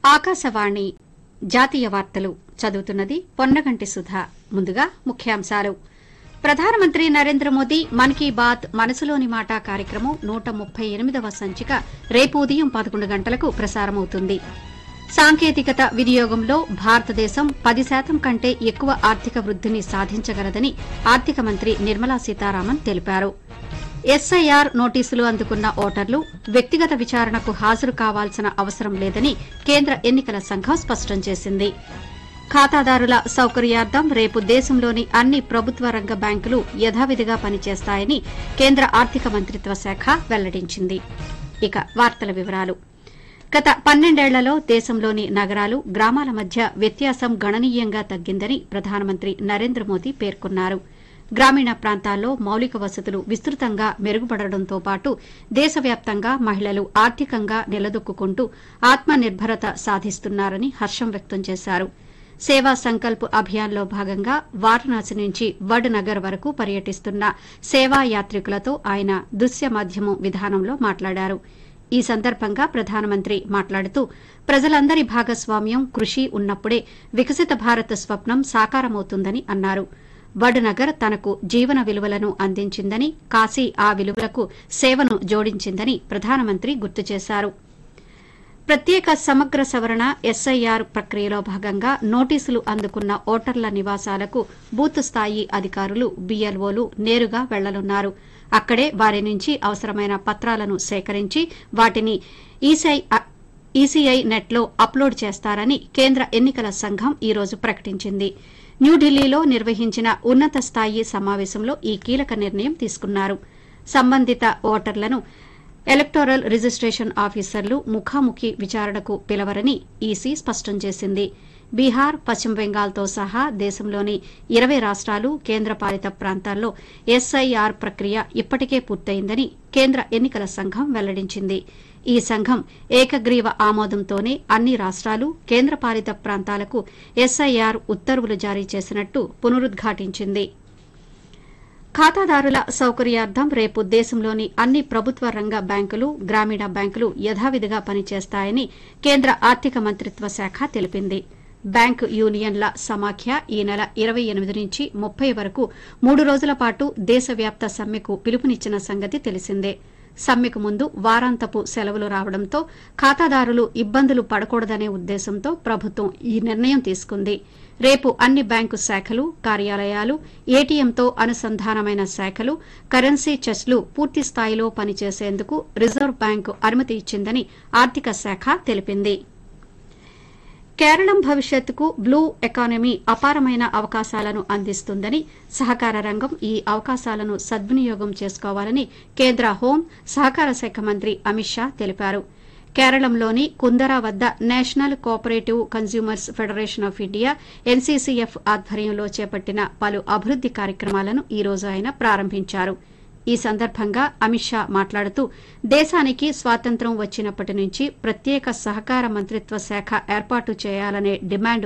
ఆకాశవాణి జాతీయ వార్తలు చదువుతున్నది పొన్నగంటి సుధ ముందుగా ముఖ్యాంశాలు ప్రధానమంత్రి నరేంద్ర మోదీ మన్ కీ బాత్ మనసులోని మాట కార్యక్రమం నూట ముప్పై ఎనిమిదవ సంచిక రేపు ఉదయం పదకొండు గంటలకు ప్రసారమవుతుంది సాంకేతికత వినియోగంలో భారతదేశం పది శాతం కంటే ఎక్కువ ఆర్థిక వృద్దిని సాధించగలదని ఆర్థిక మంత్రి నిర్మలా సీతారామన్ తెలిపారు ఎస్ఐఆర్ నోటీసులు అందుకున్న ఓటర్లు వ్యక్తిగత విచారణకు హాజరు కావాల్సిన అవసరం లేదని కేంద్ర ఎన్నికల సంఘం స్పష్టం చేసింది ఖాతాదారుల సౌకర్యార్థం రేపు దేశంలోని అన్ని ప్రభుత్వ రంగ బ్యాంకులు యథావిధిగా పనిచేస్తాయని కేంద్ర ఆర్థిక మంత్రిత్వ శాఖ వెల్లడించింది ఇక వార్తల వివరాలు గత పన్నెండేళ్లలో దేశంలోని నగరాలు గ్రామాల మధ్య వ్యత్యాసం గణనీయంగా తగ్గిందని ప్రధానమంత్రి నరేంద్ర మోదీ పేర్కొన్నారు గ్రామీణ ప్రాంతాల్లో మౌలిక వసతులు విస్తృతంగా మెరుగుపడడంతో పాటు దేశవ్యాప్తంగా మహిళలు ఆర్థికంగా నిలదొక్కుంటూ ఆత్మనిర్భరత సాధిస్తున్నారని హర్షం వ్యక్తం చేశారు సేవా సంకల్ప్ అభియాన్లో భాగంగా వారణాసి నుంచి వడ్ నగర్ వరకు పర్యటిస్తున్న సేవా యాత్రికులతో ఆయన దృశ్య మాధ్యమం విధానంలో మాట్లాడారు ఈ సందర్భంగా ప్రధానమంత్రి మాట్లాడుతూ ప్రజలందరి భాగస్వామ్యం కృషి ఉన్నప్పుడే వికసిత భారత్ స్వప్నం సాకారమవుతుందని అన్నారు వడ్ నగర్ తనకు జీవన విలువలను అందించిందని కాశీ ఆ విలువలకు సేవను జోడించిందని ప్రధానమంత్రి గుర్తు చేశారు ప్రత్యేక సమగ్ర సవరణ ఎస్ఐఆర్ ప్రక్రియలో భాగంగా నోటీసులు అందుకున్న ఓటర్ల నివాసాలకు బూత్ స్థాయి అధికారులు బీఎల్ఓలు నేరుగా వెళ్లనున్నారు అక్కడే వారి నుంచి అవసరమైన పత్రాలను సేకరించి వాటిని ఈసీఐ నెట్లో అప్లోడ్ చేస్తారని కేంద్ర ఎన్నికల సంఘం ఈ రోజు ప్రకటించింది న్యూఢిల్లీలో నిర్వహించిన ఉన్నత స్థాయి సమావేశంలో ఈ కీలక నిర్ణయం తీసుకున్నారు సంబంధిత ఓటర్లను ఎలక్టోరల్ రిజిస్టేషన్ ఆఫీసర్లు ముఖాముఖి విచారణకు పిలవరని ఈసీ స్పష్టం చేసింది బీహార్ పశ్చిమ బెంగాల్తో సహా దేశంలోని ఇరవై రాష్టాలు కేంద్రపాలిత ప్రాంతాల్లో ఎస్ఐఆర్ ప్రక్రియ ఇప్పటికే పూర్తయిందని కేంద్ర ఎన్నికల సంఘం వెల్లడించింది ఈ సంఘం ఏకగ్రీవ ఆమోదంతోనే అన్ని రాష్టాలు కేంద్రపాలిత ప్రాంతాలకు ఎస్ఐఆర్ ఉత్తర్వులు జారీ చేసినట్టు పునరుద్ఘాటించింది ఖాతాదారుల సౌకర్యార్థం రేపు దేశంలోని అన్ని ప్రభుత్వ రంగ బ్యాంకులు గ్రామీణ బ్యాంకులు యథావిధిగా పనిచేస్తాయని కేంద్ర ఆర్థిక మంత్రిత్వ శాఖ తెలిపింది బ్యాంకు యూనియన్ల సమాఖ్య ఈ నెల ఇరవై ఎనిమిది నుంచి ముప్పై వరకు మూడు రోజుల పాటు దేశవ్యాప్త సమ్మెకు పిలుపునిచ్చిన సంగతి తెలిసిందే సమ్మెకు ముందు వారాంతపు సెలవులు రావడంతో ఖాతాదారులు ఇబ్బందులు పడకూడదనే ఉద్దేశంతో ప్రభుత్వం ఈ నిర్ణయం తీసుకుంది రేపు అన్ని బ్యాంకు శాఖలు కార్యాలయాలు ఏటీఎంతో అనుసంధానమైన శాఖలు కరెన్సీ చెస్లు పూర్తి స్థాయిలో పనిచేసేందుకు రిజర్వ్ బ్యాంకు అనుమతి ఇచ్చిందని ఆర్థిక శాఖ తెలిపింది కేరళం భవిష్యత్తుకు బ్లూ ఎకానమీ అపారమైన అవకాశాలను అందిస్తుందని సహకార రంగం ఈ అవకాశాలను సద్వినియోగం చేసుకోవాలని కేంద్ర హోం సహకార శాఖ మంత్రి అమిత్ షా తెలిపారు కేరళంలోని కుందరా వద్ద national cooperative consumers federation of India NCCF ఆధ్వర్యంలో చేపట్టిన పలు అభివృద్ది కార్యక్రమాలను ఈ రోజు ఆయన ప్రారంభించారు ఈ సందర్భంగా అమిత్ షా మాట్లాడుతూ దేశానికి స్వాతంత్ర్యం వచ్చినప్పటి నుంచి ప్రత్యేక సహకార మంత్రిత్వ శాఖ ఏర్పాటు చేయాలనే డిమాండ్